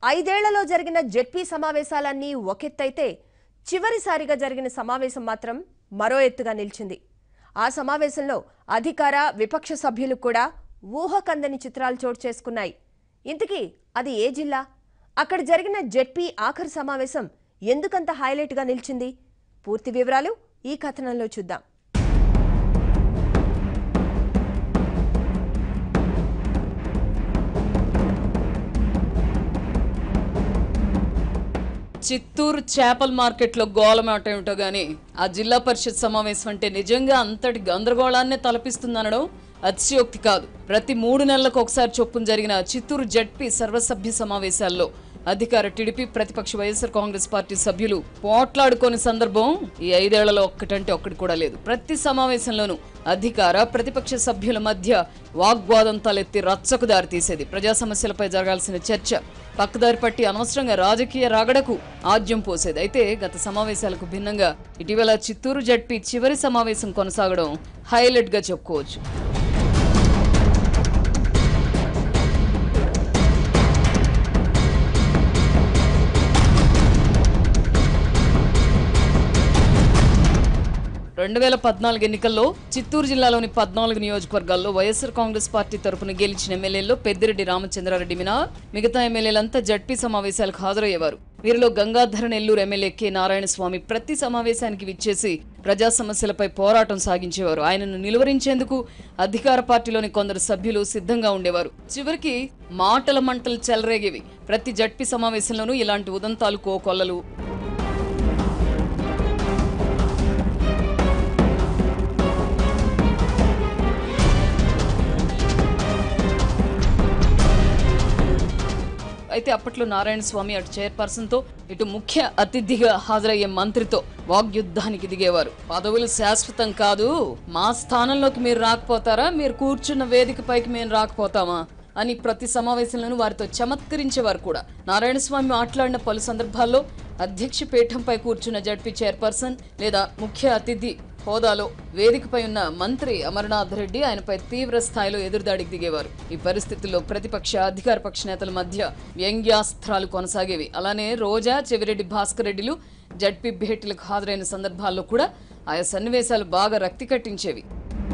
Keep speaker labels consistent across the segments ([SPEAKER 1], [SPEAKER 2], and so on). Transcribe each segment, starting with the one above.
[SPEAKER 1] ఐదేళ్లలో జరిగిన జెడ్పీ సమావేశాలన్నీ ఒకెత్తైతే చివరిసారిగా జరిగిన సమావేశం మాత్రం మరో ఎత్తుగా నిలిచింది ఆ సమావేశంలో అధికార విపక్ష సభ్యులు కూడా ఊహకందని చిత్రాలు చోటు చేసుకున్నాయి ఇంతకీ అది ఏ జిల్లా అక్కడ జరిగిన జెడ్పీ ఆఖరి సమావేశం ఎందుకంత హైలైట్గా నిలిచింది పూర్తి వివరాలు ఈ కథనంలో చూద్దాం
[SPEAKER 2] చిత్తూరు చేపల మార్కెట్లో గోలమాట ఏమిటో గానీ ఆ జిల్లా పరిషత్ సమావేశం అంటే నిజంగా అంతటి గందరగోళాన్నే తలపిస్తుందనడం అతిశయోక్తి కాదు ప్రతి మూడు నెలలకు ఒకసారి చొప్పున జరిగిన చిత్తూరు జడ్పీ సర్వసభ్య సమావేశాల్లో అధికార టీడీపీ ప్రతిపక్ష వైఎస్ఆర్ కాంగ్రెస్ పార్టీ సభ్యులు పోట్లాడుకోని సందర్భం ఈ ఐదేళ్లలో ఒక్కటంటే ఒక్కటి కూడా లేదు ప్రతి సమావేశంలోనూ అధికార ప్రతిపక్ష సభ్యుల మధ్య వాగ్వాదం తలెత్తి రచ్చకు దారితీసేది ప్రజా సమస్యలపై జరగాల్సిన చర్చ పక్కదారి పట్టి అనవసరంగా రాజకీయ రాగడకు ఆద్యం పోసేది అయితే గత సమావేశాలకు భిన్నంగా ఇటీవల చిత్తూరు జడ్పీ చివరి సమావేశం కొనసాగడం హైలైట్ గా చెప్పుకోవచ్చు రెండు వేల పద్నాలుగు ఎన్నికల్లో చిత్తూరు జిల్లాలోని పద్నాలుగు నియోజకవర్గాల్లో వైఎస్ఆర్ కాంగ్రెస్ పార్టీ తరపున గెలిచిన ఎమ్మెల్యేల్లో పెద్దిరెడ్డి రామచంద్రారెడ్డి మినా మిగతా ఎమ్మెల్యేలంతా జడ్పీ సమావేశాలకు హాజరయ్యేవారు వీరిలో గంగాధర నెల్లూరు ఎమ్మెల్యే కె నారాయణ స్వామి ప్రతి సమావేశానికి విచ్చేసి ప్రజా సమస్యలపై పోరాటం సాగించేవారు ఆయనను నిలువరించేందుకు అధికార పార్టీలోని కొందరు సభ్యులు సిద్ధంగా ఉండేవారు చివరికి మాటల మంటలు చెలరేగేవి ప్రతి జడ్పీ సమావేశంలోనూ ఇలాంటి ఉదంతాలు కోకొల్లలు అయితే అప్పట్లో నారాయణ స్వామి అటు చైర్పర్సన్ తో ఇటు ముఖ్య అతిథిగా హాజరయ్యే మంత్రితో వాగ్యుద్ధానికి దిగేవారు పదవులు శాశ్వతం కాదు మా స్థానంలోకి మీరు రాకపోతారా మీరు కూర్చున్న వేదిక పైకి మేము రాకపోతామా అని ప్రతి సమావేశంలోనూ వారితో చమత్కరించేవారు కూడా నారాయణ స్వామి మాట్లాడిన పలు సందర్భాల్లో అధ్యక్ష పీఠంపై కూర్చున్న జడ్పీ చైర్పర్సన్ లేదా ముఖ్య అతిథి హోదాలో వేదికపై ఉన్న మంత్రి అమర్నాథ్ రెడ్డి ఆయనపై తీవ్ర స్థాయిలో ఎదురుదాడికి దిగేవారు ఈ పరిస్థితుల్లో ప్రతిపక్ష అధికార పక్ష నేతల మధ్య వ్యంగ్యాస్త్రాలు కొనసాగేవి అలానే రోజా చెవిరెడ్డి భాస్కర్ రెడ్డిలు జడ్పీ భేటీలకు హాజరైన సందర్భాల్లో కూడా ఆయా సన్నివేశాలు బాగా రక్తి కట్టించేవి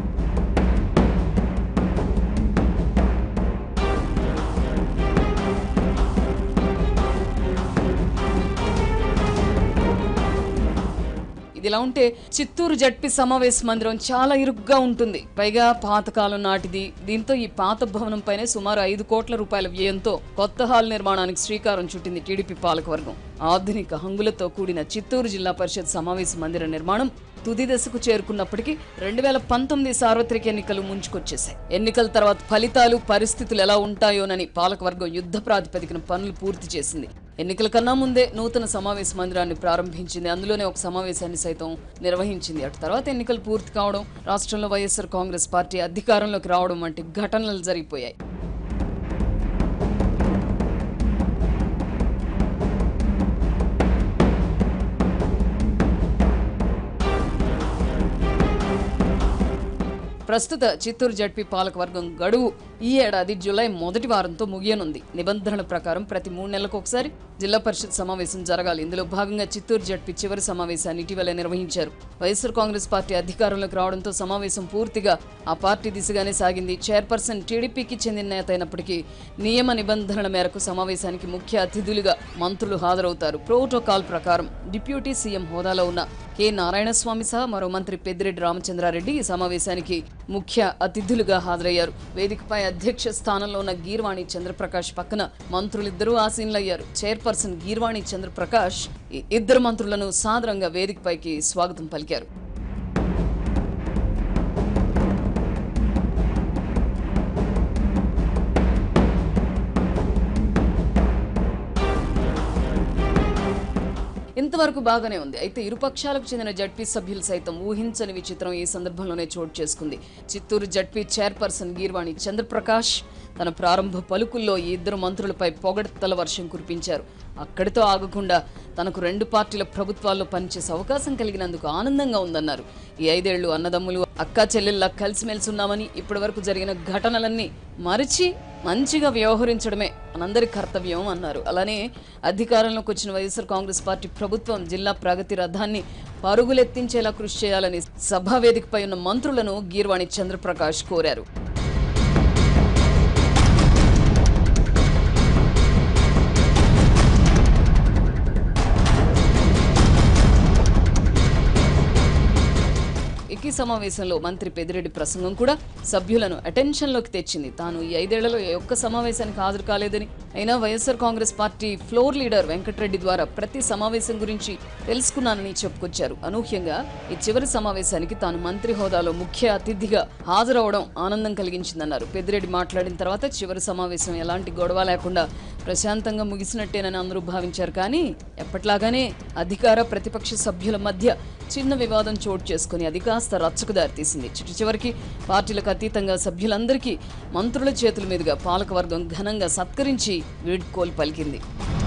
[SPEAKER 2] ఇదిలా ఉంటే చిత్తూరు జడ్పీ సమావేశ మందిరం చాలా ఇరుగ్గా ఉంటుంది పైగా పాతకాలం నాటిది దీంతో ఈ పాత భవనం పైనే సుమారు ఐదు కోట్ల రూపాయల వ్యయంతో కొత్త హాల్ నిర్మాణానికి శ్రీకారం చుట్టింది టీడీపీ పాలకవర్గం ఆధునిక హంగులతో కూడిన చిత్తూరు జిల్లా పరిషత్ సమావేశ మందిర నిర్మాణం తుది దశకు చేరుకున్నప్పటికీ రెండు వేల పంతొమ్మిది సార్వత్రిక ఎన్నికలు ముంచుకొచ్చేశాయి ఎన్నికల తర్వాత ఫలితాలు పరిస్థితులు ఎలా ఉంటాయోనని పాలకవర్గం యుద్ధ ప్రాతిపదికన పనులు పూర్తి చేసింది ఎన్నికల కన్నా ముందే నూతన సమావేశ మందిరాన్ని ప్రారంభించింది అందులోనే ఒక సమావేశాన్ని సైతం నిర్వహించింది అటు తర్వాత ఎన్నికలు పూర్తి కావడం రాష్ట్రంలో వైఎస్ఆర్ కాంగ్రెస్ పార్టీ అధికారంలోకి రావడం వంటి ఘటనలు జరిగిపోయాయి ప్రస్తుత చిత్తూరు జడ్పీ పాలకవర్గం గడువు ఈ ఏడాది జూలై మొదటి వారంతో ముగియనుంది నిబంధనల ప్రకారం ప్రతి మూడు నెలలకు ఒకసారి జిల్లా పరిషత్ సమావేశం జరగాలి ఇందులో భాగంగా చిత్తూరు జడ్పీ చివరి సమావేశాన్ని ఇటీవల నిర్వహించారు వైఎస్ఆర్ కాంగ్రెస్ పార్టీ అధికారంలోకి రావడంతో సమావేశం పూర్తిగా ఆ పార్టీ దిశగానే సాగింది చైర్పర్సన్ టీడీపీకి చెందిన నేత అయినప్పటికీ నియమ నిబంధనల మేరకు సమావేశానికి ముఖ్య అతిథులుగా మంత్రులు హాజరవుతారు ప్రోటోకాల్ ప్రకారం డిప్యూటీ సీఎం హోదాలో ఉన్న కె నారాయణస్వామి సహా మరో మంత్రి పెద్దిరెడ్డి రామచంద్రారెడ్డి ఈ సమావేశానికి ముఖ్య అతిథులుగా హాజరయ్యారు వేదికపై అధ్యక్ష స్థానంలో ఉన్న గీర్వాణి చంద్రప్రకాష్ పక్కన మంత్రులిద్దరూ ఆసీనులయ్యారు చైర్పర్సన్ గీర్వాణి చంద్రప్రకాష్ ఈ ఇద్దరు మంత్రులను సాదరంగా వేదికపైకి స్వాగతం పలికారు ఇంతవరకు బాగానే ఉంది అయితే ఇరుపక్షాలకు చెందిన జడ్పీ సభ్యులు సైతం ఊహించని విచిత్రం ఈ సందర్భంలోనే చోటు చేసుకుంది చిత్తూరు జడ్పీ చైర్పర్సన్ గీర్వాణి చంద్రప్రకాష్ తన ప్రారంభ పలుకుల్లో ఈ ఇద్దరు మంత్రులపై పొగడ్తల వర్షం కురిపించారు అక్కడితో ఆగకుండా తనకు రెండు పార్టీల ప్రభుత్వాల్లో పనిచేసే అవకాశం కలిగినందుకు ఆనందంగా ఉందన్నారు ఈ ఐదేళ్లు అన్నదమ్ములు అక్కా చెల్లెల్లా కలిసిమెలిసి ఉన్నామని ఇప్పటి వరకు జరిగిన ఘటనలన్నీ మరిచి మంచిగా వ్యవహరించడమే మనందరి కర్తవ్యం అన్నారు అలానే అధికారంలోకి వచ్చిన వైఎస్ఆర్ కాంగ్రెస్ పార్టీ ప్రభుత్వం జిల్లా ప్రగతి రథాన్ని పరుగులెత్తించేలా కృషి చేయాలని సభా వేదికపై ఉన్న మంత్రులను గీర్వాణి చంద్రప్రకాష్ కోరారు ఇకీ సమావేశంలో మంత్రి పెద్దిరెడ్డి ప్రసంగం కూడా సభ్యులను అటెన్షన్లోకి తెచ్చింది తాను ఈ ఐదేళ్లలో ఏ ఒక్క సమావేశానికి హాజరు కాలేదని అయినా YSR Congress party floor leader Venkatareddy ద్వారా ప్రతి సమావేశం గురించి తెలుసుకున్నానని చెప్పుకొచ్చారు అనూహ్యంగా ఈ చివరి సమావేశానికి తాను మంత్రి హోదాలో ముఖ్య అతిథిగా హాజరవడం ఆనందం కలిగించిందన్నారు పెద్దిరెడ్డి మాట్లాడిన తర్వాత చివరి సమావేశం ఎలాంటి గొడవ లేకుండా ప్రశాంతంగా ముగిసినట్టేనని అందరూ భావించారు కానీ ఎప్పట్లాగానే అధికార ప్రతిపక్ష సభ్యుల మధ్య చిన్న వివాదం చోటు చేసుకుని అది కాస్త రచ్చకు దారితీసింది చిటి చివరికి పార్టీలకు అతీతంగా సభ్యులందరికీ మంత్రుల చేతుల మీదుగా పాలకవర్గం ఘనంగా సత్కరించి వీడ్కోలు పలికింది